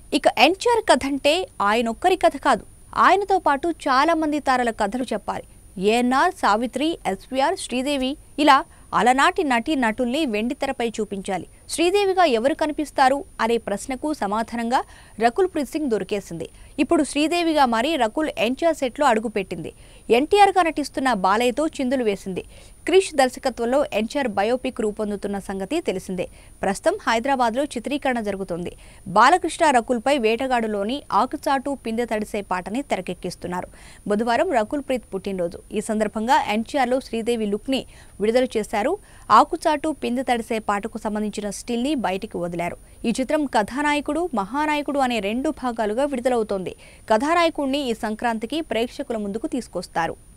ఇక ఎన్టీఆర్ కథ అంటే ఆయన ఒక్కరి కథ కాదు ఆయనతో పాటు చాలా మంది తారల కథలు చెప్పాలి ఏఎన్ఆర్ సావిత్రి ఎస్వీఆర్ శ్రీదేవి ఇలా అలనాటి నటి నటుల్ని వెండితెరపై చూపించాలి శ్రీదేవిగా ఎవరు కనిపిస్తారు అనే ప్రశ్నకు సమాధానంగా రకుల్ ప్రీత్ సింగ్ దొరికేసింది ఇప్పుడు శ్రీదేవిగా మారి రకుల్ ఎన్టీఆర్ సెట్లో అడుగుపెట్టింది ఎన్టీఆర్గా నటిస్తున్న బాలయ్యతో చిందులు వేసింది క్రిష్ దర్శకత్వంలో ఎన్టీఆర్ బయోపిక్ రూపొందుతున్న సంగతి తెలిసిందే ప్రస్తుతం హైదరాబాద్లో చిత్రీకరణ జరుగుతోంది బాలకృష్ణ రకుల్పై వేటగాడులోని ఆకుచాటు పిందె తడిసే పాటని తెరకెక్కిస్తున్నారు బుధవారం రకుల్ ప్రీత్ పుట్టినరోజు ఈ సందర్భంగా ఎన్టీఆర్లో శ్రీదేవి లుక్ని విడుదల చేశారు ఆకుచాటు పిందె తడిసే పాటకు సంబంధించిన స్టిల్ని బయటికి వదిలారు ఈ చిత్రం కథానాయకుడు మహానాయకుడు అనే రెండు భాగాలుగా విడుదలవుతోంది కథానాయకుడిని ఈ సంక్రాంతికి ప్రేక్షకుల ముందుకు తీసుకొస్తారు